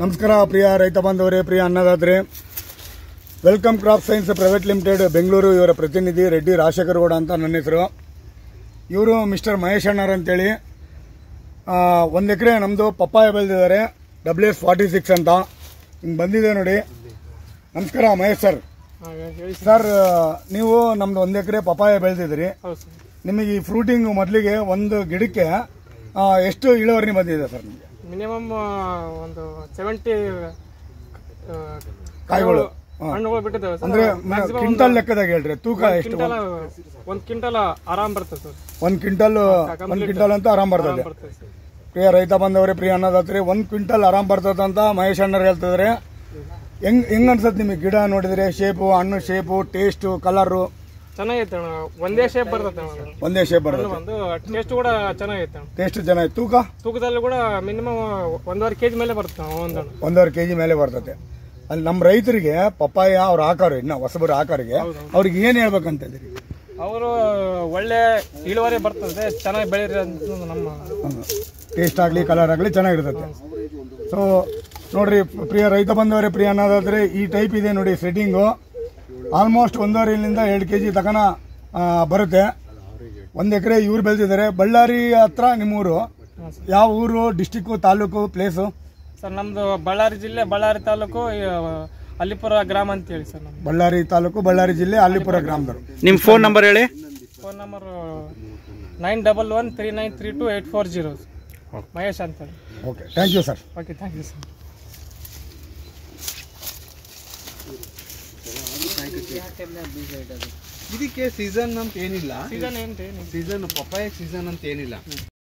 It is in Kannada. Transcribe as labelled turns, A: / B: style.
A: ನಮಸ್ಕಾರ ಪ್ರಿಯ ರೈತ ಬಾಂಧವರೇ ಪ್ರಿಯ ಅನ್ನದಾದ್ರೆ welcome crop science private limited Bengaluru ಇವರ ಪ್ರತಿನಿಧಿ ರೆಡ್ಡಿ ರಾಜಶೇಖರಗೌಡ ಅಂತ ನನ್ನ ಹೆಸರು ಇವರು ಮಿಸ್ಟರ್ ಮಹೇಶ್ ಅಣ್ಣರ್ ಅಂತೇಳಿ ಒಂದು ಎಕರೆ ನಮ್ಮದು ಪಪ್ಪಾಯ ಬೆಳೆದಿದ್ದಾರೆ ಡಬ್ಲ್ಯೂ ಎಸ್ ಫಾರ್ಟಿ ಸಿಕ್ಸ್ ಅಂತ ಹಿಂಗೆ ಬಂದಿದೆ ನೋಡಿ ನಮಸ್ಕಾರ ಮಹೇಶ್ ಸರ್
B: ಹಾಂ ಹೇಳಿ ಸರ್
A: ಸರ್ ನೀವು ನಮ್ದು ಒಂದು ಎಕರೆ ಪಪ್ಪಾಯ ಬೆಳೆದಿದ್ರಿ
B: ಹೌದು ಸರ್
A: ನಿಮಗೆ ಈ ಫ್ರೂಟಿಂಗ್ ಮೊದಲಿಗೆ ಒಂದು ಗಿಡಕ್ಕೆ ಆ, ಎಷ್ಟು ಇಳುವರಿ ಬಂದಿದೆ ಸರ್ ನಿಮಗೆ
B: ಮಿನಿಮಮ್ ಒಂದು ಸೆವೆಂಟಿ
A: ಕಾಯಿಗಳು ಹಾ.
B: ಹಣ್ಣುಗಳು ಬಿಟ್ಟಿದ್ದಾವೆ ಸರ್
A: ಅಂದ್ರೆ
B: ಮ್ಯಾಕ್ಸಿಮಮ್
A: ಕ್ವಿಂಟಲ್ ಲೆಕ್ಕದಾಗ ಹೇಳ್ರಿ ತೂಕ ಎಷ್ಟು
B: ಕ್ವಿಂಟಲ್ ಒಂದು ಕ್ವಿಂಟಲ್ ಆರಾಮ್ ಬರ್ತದೆ ಸರ್
A: ಒಂದ್ ಕ್ವಿಂಟಲ್ ಒಂದ್ ಕ್ವಿಂಟಲ್ ಅಂತ ಆರಾಮ್ ಬರ್ತದೆ
B: ಬರ್ತದೆ ಸರ್
A: ಪ್ರಿಯ ರೈತ ಬಂದವರೇ ಪ್ರಿಯ ಅನ್ನದಾತ್ರಿ ಒಂದ್ ಕ್ವಿಂಟಲ್ ಆರಾಮ್ ಬರ್ತದೆ ಅಂತ ಮಹೇಶ್ ಅಣ್ಣರ್ ಹೇಳ್ತಿದ್ರೆ ಹೆಂಗ್ ಹೆಂಗ್ ಅನ್ಸತ್ ನಿಮಗೆ ಗಿಡ ನೋಡಿದ್ರೆ ಶೇಪು ಹಣ್ಣು ಶೇಪು ಟೇಸ್ಟ್ ಕಲರು
B: ಚೆನ್ನಾಗೈತೆ ಅಣ್ಣ ಒಂದೇ ಶೇಪ್ ಬರ್ತದೆ ಅಣ್ಣ ಅದು.
A: ಒಂದೇ ಶೇಪ್ ಬರ್ತದೆ
B: ಒಂದು ಟೇಸ್ಟ್ ಕೂಡ ಚೆನ್ನಾಗೈತೆ ಅಣ್ಣ
A: ಟೇಸ್ಟ್ ಚೆನ್ನಾಗಿ ತೂಕ
B: ತೂಕದಲ್ಲಿ ಕೂಡ ಮಿನಿಮಮ್ ಒಂದೂವರೆ ಕೆಜಿ ಮೇಲೆ ಬರುತ್ತೆ ಅಣ್ಣ ಒಂದು ಹಣ್ಣು
A: ಒಂದೂವರೆ ಕೆಜಿ ಮೇಲೆ ಬರ್ತದೆ ಅಲ್ಲಿ ನಮ್ಮ ರೈತರಿಗೆ ಪಪ್ಪಾಯ ಅವ್ರು ಹಾಕೋರು ಇನ್ನ ಹೊಸಬರು ಹಾಕೋರಿಗೆ ಅವ್ರಿಗೆ ಏನ್ ಹೇಳ್ಬೇಕಂತ ಇದ್ದೀರಿ
B: ಅವರು ಒಳ್ಳೆ ಇಳುವರಿ ಬರ್ತದೆ ಚೆನ್ನಾಗಿ ಬೆಳೀರಿ ಅಂತ ನಮ್ಮ
A: ಟೇಸ್ಟ್ ಆಗಲಿ ಕಲರ್ ಆಗಲಿ ಚೆನ್ನಾಗಿರ್ತದೆ ಸೊ ನೋಡ್ರಿ ಪ್ರಿಯ ರೈತ ಬಂದವರೇ ಪ್ರಿಯ ಅನ್ನೋದಾದ್ರೆ ಈ ಟೈಪ್ ಇದೆ ನೋಡಿ ಸೆಟ್ಟಿಂಗು ಆಲ್ಮೋಸ್ಟ್ ಒಂದೂವರೆಯಿಂದ ಎರಡು ಕೆ ಜಿ ತಕನ ಆ, ಬರುತ್ತೆ ಒಂದು ಎಕರೆ ಇವ್ರು ಬೆಳೆದಿದ್ದಾರೆ ಬಳ್ಳಾರಿ ಹತ್ರ ನಿಮ್ಮೂರು ಯಾವ ಊರು ಡಿಸ್ಟಿಕ್ಕು ತಾಲೂಕು ಪ್ಲೇಸು
B: ಸರ್ ನಮ್ದು ಬಳ್ಳಾರಿ ಜಿಲ್ಲೆ ಬಳ್ಳಾರಿ ತಾಲೂಕು ಈ, ಅಲ್ಲಿಪುರ ಗ್ರಾಮ ಅಂತ ಹೇಳಿ ಸರ್ ನಮ್ದು
A: ಬಳ್ಳಾರಿ ತಾಲೂಕು ಬಳ್ಳಾರಿ ಜಿಲ್ಲೆ ಅಲ್ಲಿಪುರ ಗ್ರಾಮದವರು
C: ನಿಮ್ಮ ಫೋನ್ ನಂಬರ್ ಹೇಳಿ
B: phone number nine double one three nine three two eight four zero Mahesh ಅಂತ ಹೇಳಿ
A: okay thank you sir
B: okay thank you sir
D: ಇದಕ್ಕೆ ಸೀಸನ್ ಅಂತ ಏನಿಲ್ಲ
B: ಸೀಸನ್ ಏನ್ರಿ
D: ಸೀಸನ್ ಪಪ್ಪಾಯ ಸೀಸನ್ ಅಂತ ಏನಿಲ್ಲ